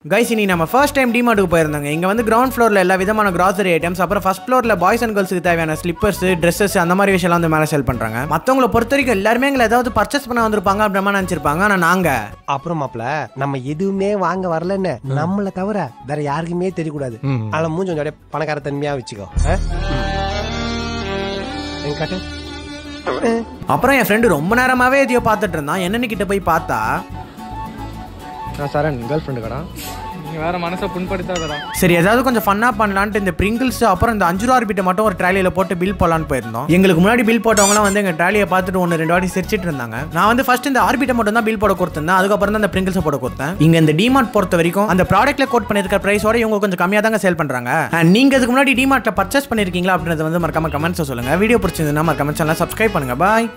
Guys இனி நம்ம first time டிமார்ட்டுக்கு போயிருந்தாங்க இங்க வந்து கிரவுண்ட் ஃப்ளோர்ல எல்லா விதமான கிராசரி ஐட்டம்ஸ் அப்புறம் ஃபர்ஸ்ட் ஃப்ளோர்ல பாய்ஸ் அண்ட் கேர்ள்ஸ்க்கு தேவையான ஸ்லிப்பர்ஸ் ட்ரெஸ்ஸஸ் அந்த மாதிரி விஷயம்லாம் வந்து மேலே செல் பண்றாங்க மத்தவங்கள பொறுத்த வரைக்கும் எல்லாருமே எங்களை ஏதாவது பர்ச்சேஸ் பண்ண வந்திருப்பாங்க அப்படின்ற மாதிரி நினைச்சிருப்பாங்க ஆனா நாங்க அப்புறம் மாப்ள நம்ம எதுவுமே வாங்க வரலன்னு நம்மள தவிர வேற யாருக்குமே தெரியக்கூடாது அதில் மூஞ்சி கொஞ்சம் அப்படியே பணக்கார தன்மையா வச்சுக்கோ ஆ? ம். எங்க காட்டு அப்புறம் என் ஃப்ரெண்டு ரொம்ப நேரமாவே எதையோ பார்த்துட்டு இருந்தான் என்னன்னு கிட்ட போய் பார்த்தா நான் சரண் கேர்ள் ஃப்ரெண்டு கடா நீ வேற மனசை புண்படுத்தாதடா சரி ஏதாவது கொஞ்சம் ஃபன்னா பண்ணலான்ட்டு இந்த பிரிங்கிள்ஸ் அப்புறம் இந்த அஞ்சு ரூபா பிட்டை மட்டும் ஒரு ட்ராலியில போட்டு பில் போடலான்னு போயிருந்தோம் எங்களுக்கு முன்னாடி பில் போட்டவங்கலாம் வந்து எங்க ட்ராலியை பார்த்துட்டு ஒன்று ரெண்டு வாட்டி சிரிச்சிட்டு இருந்தாங்க நான் வந்து ஃபர்ஸ்ட் இந்த ஆர்பிட்டை மட்டும் தான் பில் போட கொடுத்திருந்தேன் அதுக்கப்புறம் தான் இந்த பிரிங்கிள்ஸை போட கொடுத்தேன் இங்க இந்த டிமார்ட் பொறுத்த வரைக்கும் அந்த ப்ராடக்ட்ல கோட் பண்ணிருக்க பிரைஸோட இவங்க கொஞ்சம் கம்மியாக தாங்க சேல் பண்றாங்க And நீங்க இதுக்கு முன்னாடி டிமார்ட்ல பர்ச்சேஸ் பண்ணிருக்கீங்களா அப்படின்றத வந்து மறக்காம கமெண்ட்ஸ் சொல்லுங்க வீடியோ பிடிச்சிருந்ததுன்னா மறக்காம சேனல் சப்ஸ்கிரைப் பண்ணுங்க பாய்